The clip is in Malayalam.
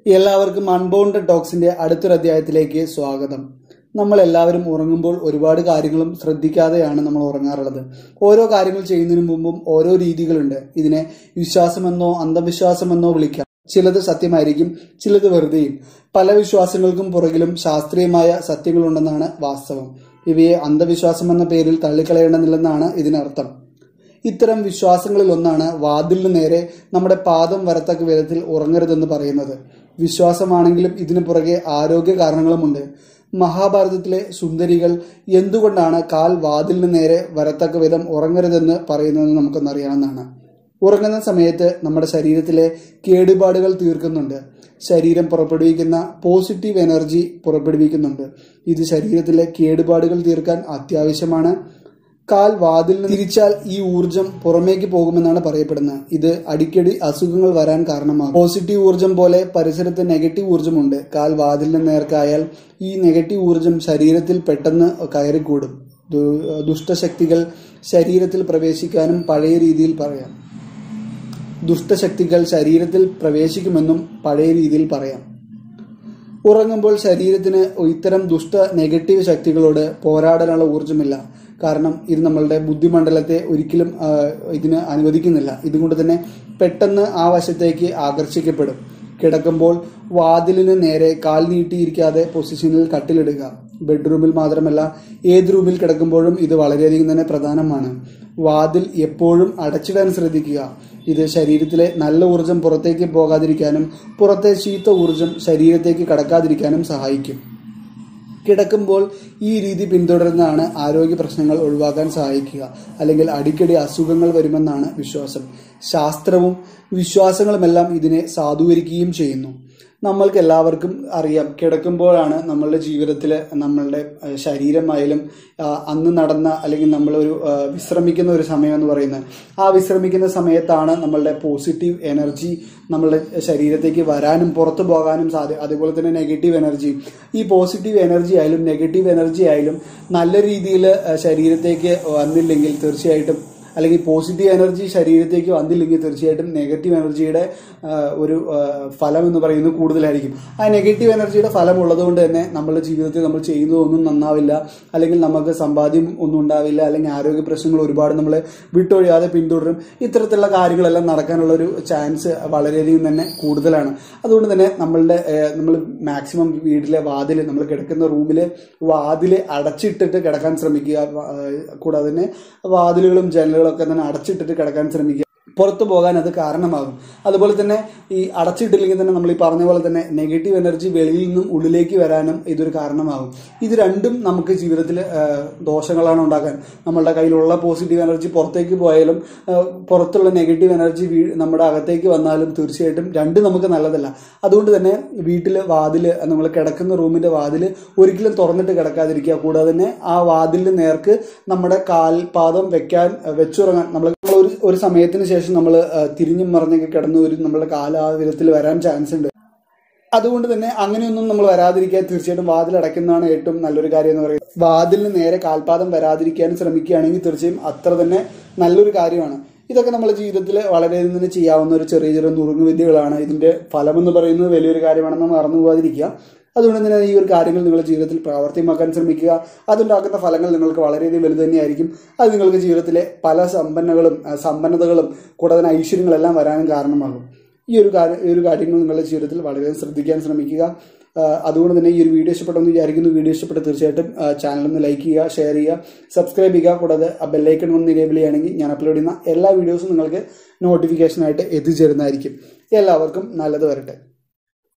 എല്ലാവർക്കും അൺബൗണ്ടഡ് ടോക്സിന്റെ അടുത്തൊരു അധ്യായത്തിലേക്ക് സ്വാഗതം നമ്മൾ എല്ലാവരും ഉറങ്ങുമ്പോൾ ഒരുപാട് കാര്യങ്ങളും ശ്രദ്ധിക്കാതെയാണ് നമ്മൾ ഉറങ്ങാറുള്ളത് ഓരോ കാര്യങ്ങൾ ചെയ്യുന്നതിന് മുമ്പും ഓരോ രീതികളുണ്ട് ഇതിനെ വിശ്വാസമെന്നോ അന്ധവിശ്വാസമെന്നോ വിളിക്കാം ചിലത് സത്യമായിരിക്കും ചിലത് വെറുതെയും പല വിശ്വാസങ്ങൾക്കും പുറകിലും ശാസ്ത്രീയമായ സത്യങ്ങളുണ്ടെന്നാണ് വാസ്തവം ഇവയെ അന്ധവിശ്വാസം എന്ന പേരിൽ തള്ളിക്കളയേണ്ടതില്ലെന്നാണ് ഇതിനർത്ഥം ഇത്തരം വിശ്വാസങ്ങളിൽ ഒന്നാണ് വാതിലിന് നേരെ നമ്മുടെ പാദം വരത്തക്ക വിധത്തിൽ ഉറങ്ങരുതെന്ന് പറയുന്നത് വിശ്വാസമാണെങ്കിലും ഇതിനു പുറകെ ആരോഗ്യ കാരണങ്ങളുമുണ്ട് മഹാഭാരതത്തിലെ സുന്ദരികൾ എന്തുകൊണ്ടാണ് കാൽ വാതിലിന് നേരെ വരത്തക്ക വിധം ഉറങ്ങരുതെന്ന് പറയുന്നതെന്ന് നമുക്കൊന്നറിയാവുന്നതാണ് ഉറങ്ങുന്ന സമയത്ത് നമ്മുടെ ശരീരത്തിലെ കേടുപാടുകൾ തീർക്കുന്നുണ്ട് ശരീരം പുറപ്പെടുവിക്കുന്ന പോസിറ്റീവ് എനർജി പുറപ്പെടുവിക്കുന്നുണ്ട് ഇത് ശരീരത്തിലെ കേടുപാടുകൾ തീർക്കാൻ അത്യാവശ്യമാണ് കാൽ വാതിലിന് തിരിച്ചാൽ ഈ ഊർജം പുറമേക്ക് പോകുമെന്നാണ് പറയപ്പെടുന്നത് ഇത് അടിക്കടി അസുഖങ്ങൾ വരാൻ കാരണമാകും പോസിറ്റീവ് ഊർജം പോലെ പരിസരത്ത് നെഗറ്റീവ് ഊർജമുണ്ട് കാൽ വാതിലിന് നേർക്കായാൽ ഈ നെഗറ്റീവ് ഊർജം ശരീരത്തിൽ പെട്ടെന്ന് കയറിക്കൂടും ദു- ദുഷ്ടശക്തികൾ ശരീരത്തിൽ പ്രവേശിക്കാനും പഴയ രീതിയിൽ പറയാം ദുഷ്ടശക്തികൾ ശരീരത്തിൽ പ്രവേശിക്കുമെന്നും പഴയ രീതിയിൽ പറയാം ഉറങ്ങുമ്പോൾ ശരീരത്തിന് ഇത്തരം ദുഷ്ട നെഗറ്റീവ് ശക്തികളോട് പോരാടാനുള്ള ഊർജ്ജമില്ല കാരണം ഇത് നമ്മളുടെ ബുദ്ധിമണ്ഡലത്തെ ഒരിക്കലും ആ, ഇതിന് അനുവദിക്കുന്നില്ല ഇതുകൊണ്ട് തന്നെ പെട്ടെന്ന് ആ വശത്തേക്ക് ആകർഷിക്കപ്പെടും കിടക്കുമ്പോൾ വാതിലിന് നേരെ കാൽ നീട്ടിയിരിക്കാതെ പൊസിഷനിൽ കട്ടിലിടുക ബെഡ്റൂമിൽ മാത്രമല്ല ഏത് റൂമിൽ കിടക്കുമ്പോഴും ഇത് വളരെയധികം തന്നെ പ്രധാനമാണ് വാതിൽ എപ്പോഴും അടച്ചിടാൻ ശ്രദ്ധിക്കുക ഇത് ശരീരത്തിലെ നല്ല ഊർജം പുറത്തേക്ക് പോകാതിരിക്കാനും പുറത്തെ ചീത്ത ഊർജം ശരീരത്തേക്ക് കടക്കാതിരിക്കാനും സഹായിക്കും കിടക്കുമ്പോൾ ഈ രീതി പിന്തുടരുന്നതാണ് ആരോഗ്യ പ്രശ്നങ്ങൾ ഒഴിവാക്കാൻ സഹായിക്കുക അല്ലെങ്കിൽ അടിക്കടി അസുഖങ്ങൾ വരുമെന്നാണ് വിശ്വാസം ശാസ്ത്രവും വിശ്വാസങ്ങളുമെല്ലാം ഇതിനെ സാധൂകരിക്കുകയും ചെയ്യുന്നു നമ്മൾക്ക് എല്ലാവർക്കും അറിയാം കിടക്കുമ്പോഴാണ് നമ്മളുടെ ജീവിതത്തിൽ നമ്മളുടെ അഹ്, ശരീരമായാലും ആ, അന്ന് നടന്ന അല്ലെങ്കിൽ നമ്മളൊരു ആ, വിശ്രമിക്കുന്ന ഒരു സമയം എന്ന് പറയുന്നത് ആ വിശ്രമിക്കുന്ന സമയത്താണ് നമ്മളുടെ പോസിറ്റീവ് എനർജി നമ്മളുടെ ശരീരത്തേക്ക് വരാനും പുറത്തു പോകാനും സാധ്യത അതുപോലെ തന്നെ നെഗറ്റീവ് എനർജി ഈ പോസിറ്റീവ് എനർജി ആയാലും നെഗറ്റീവ് എനർജി ആയാലും നല്ല രീതിയിൽ ശരീരത്തേക്ക് വന്നില്ലെങ്കിൽ തീർച്ചയായിട്ടും അല്ലെങ്കിൽ പോസിറ്റീവ് എനർജി ശരീരത്തേക്ക് വന്നില്ലെങ്കിൽ തീർച്ചയായിട്ടും നെഗറ്റീവ് എനർജിയുടെ ആ, ഒരു ആ, ഫലം എന്ന് പറയുന്നത് കൂടുതലായിരിക്കും ആ നെഗറ്റീവ് എനർജിയുടെ ഫലം ഉള്ളതുകൊണ്ട് തന്നെ നമ്മുടെ ജീവിതത്തിൽ നമ്മൾ ചെയ്യുന്നതൊന്നും നന്നാവില്ല അല്ലെങ്കിൽ നമുക്ക് സമ്പാദ്യം ഒന്നും ഉണ്ടാവില്ല അല്ലെങ്കിൽ ആരോഗ്യ പ്രശ്നങ്ങൾ ഒരുപാട് നമ്മൾ വിട്ടൊഴിയാതെ പിന്തുടരും ഇത്തരത്തിലുള്ള കാര്യങ്ങളെല്ലാം നടക്കാനുള്ള ഒരു ചാൻസ് വളരെയധികം തന്നെ കൂടുതലാണ് അതുകൊണ്ട് തന്നെ നമ്മളുടെ നമ്മൾ മാക്സിമം വീട്ടിലെ വാതിൽ നമ്മൾ കിടക്കുന്ന റൂമിൽ വാതിൽ അടച്ചിട്ടിട്ട് കിടക്കാൻ ശ്രമിക്കുക വ- ഏഹ് കൂടാതെ തന്നെ വാതിലുകളും ജനലുകളും ഒക്കെ തന്നെ അടച്ചിട്ടിട്ട് കിടക്കാൻ ശ്രമിക്കുക പുറത്തു പോകാൻ അത് കാരണമാകും അതുപോലെ തന്നെ ഈ അടച്ചിട്ടില്ലെങ്കിൽ തന്നെ നമ്മൾ ഈ പറഞ്ഞ പോലെ തന്നെ നെഗറ്റീവ് എനർജി വെളിയിൽ നിന്നും ഉള്ളിലേക്ക് വരാനും ഇതൊരു കാരണമാകും ഇത് രണ്ടും നമുക്ക് ജീവിതത്തിൽ ദോഷങ്ങളാണ് ഉണ്ടാക്കാൻ നമ്മളുടെ കയ്യിലുള്ള പോസിറ്റീവ് എനർജി പുറത്തേക്ക് പോയാലും ആ, പുറത്തുള്ള നെഗറ്റീവ് എനർജി വീ- നമ്മുടെ അകത്തേക്ക് വന്നാലും തീർച്ചയായിട്ടും രണ്ടും നമുക്ക് നല്ലതല്ല അതുകൊണ്ട് തന്നെ വീട്ടിൽ വാതില് നമ്മൾ കിടക്കുന്ന റൂമിന്റെ വാതില് ഒരിക്കലും തുറന്നിട്ട് കിടക്കാതിരിക്കുക കൂടാതെ തന്നെ ആ വാതിലിന് നേർക്ക് നമ്മുടെ കാൽപാദം വെക്കാൻ വെച്ചുറങ്ങാൻ നമ്മൾ ഒരു ഒരു സമയത്തിന് ശേഷം നമ്മൾ തിരിഞ്ഞും മറിഞ്ഞൊക്കെ കിടന്ന് ഒരു നമ്മുടെ കാല ആ വിധത്തിൽ വരാൻ ചാൻസ് ഉണ്ട് അതുകൊണ്ട് തന്നെ അങ്ങനെയൊന്നും നമ്മൾ വരാതിരിക്കാൻ തീർച്ചയായിട്ടും വാതിൽ അടയ്ക്കുന്നതാണ് ഏറ്റവും നല്ലൊരു കാര്യം എന്ന് പറയുന്നത് വാതിലിന് നേരെ കാൽപാദം വരാതിരിക്കാൻ ശ്രമിക്കുകയാണെങ്കിൽ തീർച്ചയായും അത്ര തന്നെ നല്ലൊരു കാര്യമാണ് ഇതൊക്കെ നമ്മുടെ ജീവിതത്തിൽ വളരെ തന്നെ ചെയ്യാവുന്ന ഒരു ചെറിയ ചെറിയ നുറുങ്ങുവിദ്യകളാണ് ഇതിന്റെ ഫലമെന്ന് പറയുന്നത് വലിയൊരു കാര്യമാണെന്ന് മറന്നു പോകാതിരിക്കുക അതുകൊണ്ട് തന്നെ ഈ ഒരു കാര്യങ്ങൾ നിങ്ങളുടെ ജീവിതത്തിൽ പ്രാവർത്തികമാക്കാൻ ശ്രമിക്കുക അതുണ്ടാക്കുന്ന ഫലങ്ങൾ നിങ്ങൾക്ക് വളരെയധികം വലുത് തന്നെയായിരിക്കും അത് നിങ്ങൾക്ക് ജീവിതത്തിലെ പല സമ്പന്നകളും ആ, സമ്പന്നതകളും കൂടാതെ തന്നെ ഐശ്വര്യങ്ങളെല്ലാം വരാനും കാരണമാകും ഈ ഒരു കാര്യം ഈ ഒരു കാര്യങ്ങൾ നിങ്ങളുടെ ജീവിതത്തിൽ വളരെ ശ്രദ്ധിക്കാൻ ശ്രമിക്കുക ആ, അതുകൊണ്ട് തന്നെ ഈ ഒരു വീഡിയോ ഇഷ്ടപ്പെട്ടെന്ന് വിചാരിക്കുന്നു വീഡിയോ ഇഷ്ടപ്പെട്ട തീർച്ചയായിട്ടും ചാനൽ ഒന്ന് ലൈക്ക് ചെയ്യുക ഷെയർ ചെയ്യുക സബ്സ്ക്രൈബ് ചെയ്യുക കൂടാതെ ആ ബെല്ലൈക്കൺ ഒന്ന് ഇനേബിൾ ചെയ്യുകയാണെങ്കിൽ ഞാൻ അപ്ലോഡ് ചെയ്യുന്ന എല്ലാ വീഡിയോസും നിങ്ങൾക്ക് നോട്ടിഫിക്കേഷനായിട്ട് എത്തിച്ചേരുന്നതായിരിക്കും എല്ലാവർക്കും നല്ലത് വരട്ടെ